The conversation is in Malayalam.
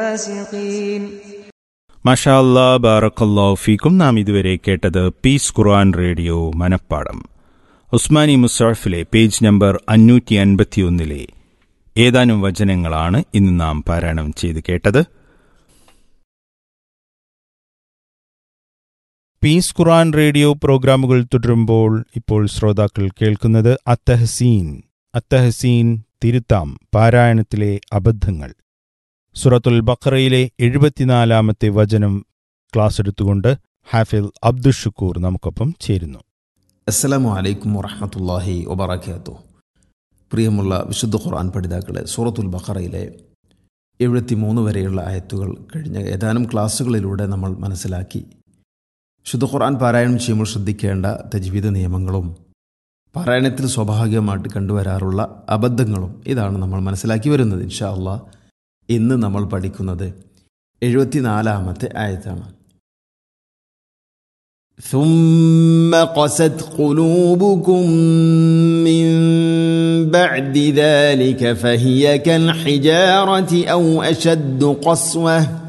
فاسقين മഷാ അല്ലാ ബാറക്കല്ലാ ഫീക്കും നാം ഇതുവരെ കേട്ടത് പീസ് ഖുർആൻ റേഡിയോ മനപ്പാടം ഉസ്മാനി മുസാഫിലെ പേജ് നമ്പർ അഞ്ഞൂറ്റി അൻപത്തിയൊന്നിലെ ഏതാനും വചനങ്ങളാണ് ഇന്ന് നാം പാരായണം ചെയ്ത് കേട്ടത് പീസ് ഖുർആൻ റേഡിയോ പ്രോഗ്രാമുകൾ തുടരുമ്പോൾ ഇപ്പോൾ ശ്രോതാക്കൾ കേൾക്കുന്നത് അത്തഹസീൻ അത്തഹസീൻ തിരുത്താം പാരായണത്തിലെ അബദ്ധങ്ങൾ സുറത്തുൽ ബഖറയിലെ എഴുപത്തിനാലാമത്തെ വചനം ക്ലാസ് എടുത്തുകൊണ്ട് ഹാഫിൽ അബ്ദുഷുക്കൂർ നമുക്കൊപ്പം ചേരുന്നു അസ്സലാമു അലൈക്കും വറഹമത്തല്ലാഹി വബറക്കാത്തു പ്രിയമുള്ള വിശുദ്ധ ഖുർആൻ പഠിതാക്കളെ സൂറത്തുൽ ബഖറയിലെ എഴുപത്തി മൂന്ന് വരെയുള്ള ആയത്തുകൾ കഴിഞ്ഞ ഏതാനും ക്ലാസ്സുകളിലൂടെ നമ്മൾ മനസ്സിലാക്കി വിശുദ്ധ ഖുർആൻ പാരായണം ചെയ്യുമ്പോൾ ശ്രദ്ധിക്കേണ്ട തജ്വീദ നിയമങ്ങളും പാരായണത്തിൽ സ്വാഭാവികമായിട്ട് കണ്ടുവരാറുള്ള അബദ്ധങ്ങളും ഇതാണ് നമ്മൾ മനസ്സിലാക്കി വരുന്നത് ഇൻഷാ അള്ളാ ഇന്ന് നമ്മൾ പഠിക്കുന്നത് എഴുപത്തിനാലാമത്തെ ആയത്താണ് ثم قست قلوبكم من بعد ذلك فهي كالحجارة أو أشد قسوة